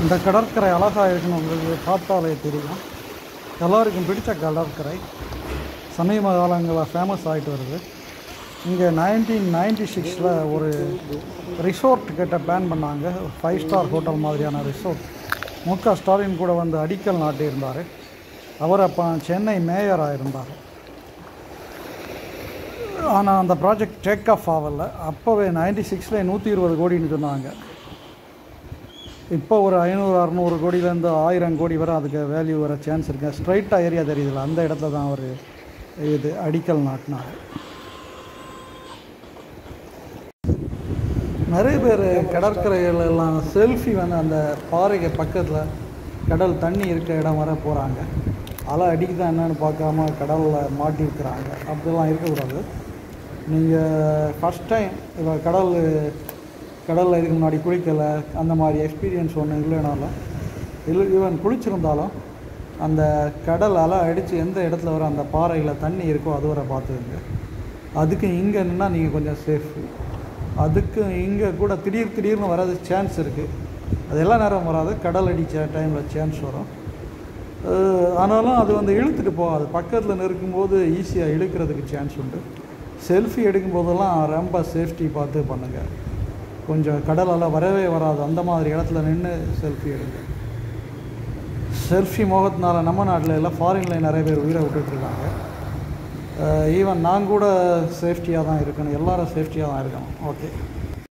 இந்த கடற்கரை அழகாக இருக்குன்னு உங்களுக்கு பார்த்தாலே தெரியும் எல்லாருக்கும் பிடிச்ச கடற்கரை சமீப காலங்களில் ஃபேமஸ் ஆகிட்டு வருது இங்கே நைன்டீன் நைன்டி சிக்ஸில் ஒரு ரிசோர்ட் கிட்ட பிளான் பண்ணாங்க ஃபைவ் ஸ்டார் ஹோட்டல் மாதிரியான ரிசோர்ட் மு க ஸ்டாலின் கூட வந்து அடிக்கல் நாட்டியிருந்தார் அவர் அப்போ சென்னை மேயராக இருந்தார் ஆனால் அந்த ப்ராஜெக்ட் டேக் ஆஃப் ஆகலை அப்போவே நைன்டி சிக்ஸில் நூற்றி இருபது கோடின்னு சொன்னாங்க இப்போ ஒரு ஐநூறு அறநூறு கோடியிலேருந்து ஆயிரம் கோடி வரை அதுக்கு வேல்யூ வர சான்ஸ் இருக்குது ஸ்ட்ரைட்டாக ஏரியா தெரியுதுல்ல அந்த இடத்துல தான் அவர் இது அடிக்கல் நாட்டினார் நிறைய பேர் கடற்கரைகள் எல்லாம் செல்ஃபி வந்து அந்த பாறைக்கு பக்கத்தில் கடல் தண்ணி இருக்க இடம் வர போகிறாங்க அலை அடிக்குதா என்னன்னு பார்க்காம கடலில் மாட்டி இருக்கிறாங்க அப்படிலாம் இருக்கக்கூடாது நீங்கள் ஃபஸ்ட் டைம் இப்போ கடல் கடலில் இதுக்கு முன்னாடி குளிக்கலை அந்த மாதிரி எக்ஸ்பீரியன்ஸ் ஒன்று இல்லைனாலும் இல்லை ஈவன் குளிச்சிருந்தாலும் அந்த கடல் அலை அடித்து எந்த இடத்துல வர அந்த பாறையில் தண்ணி இருக்கோ அது வரை பார்த்துக்குங்க அதுக்கு இங்கே நின்னா நீங்கள் கொஞ்சம் சேஃபு அதுக்கு இங்கே கூட திடீர் திடீர்னு வராது சான்ஸ் இருக்குது அது எல்லா நேரம் வராது கடல் அடித்த டைமில் சான்ஸ் வரும் அஹ் ஆனாலும் அது வந்து இழுத்துட்டு போகாது பக்கத்தில் நிற்கும்போது ஈஸியாக இழுக்கிறதுக்கு சான்ஸ் உண்டு செல்ஃபி எடுக்கும்போதெல்லாம் ரொம்ப சேஃப்டி பார்த்து பண்ணுங்கள் கொஞ்சம் கடலால் வரவே வராது அந்த மாதிரி இடத்துல நின்று செல்ஃபி எடுங்க செல்ஃபி மோகத்தினால நம்ம நாட்டில் எல்லாம் ஃபாரினில் நிறைய பேர் உயிரை விட்டுட்ருக்காங்க ஈவன் நான் கூட சேஃப்டியாக தான் இருக்கணும் எல்லாரும் சேஃப்டியாக தான் இருக்கணும் ஓகே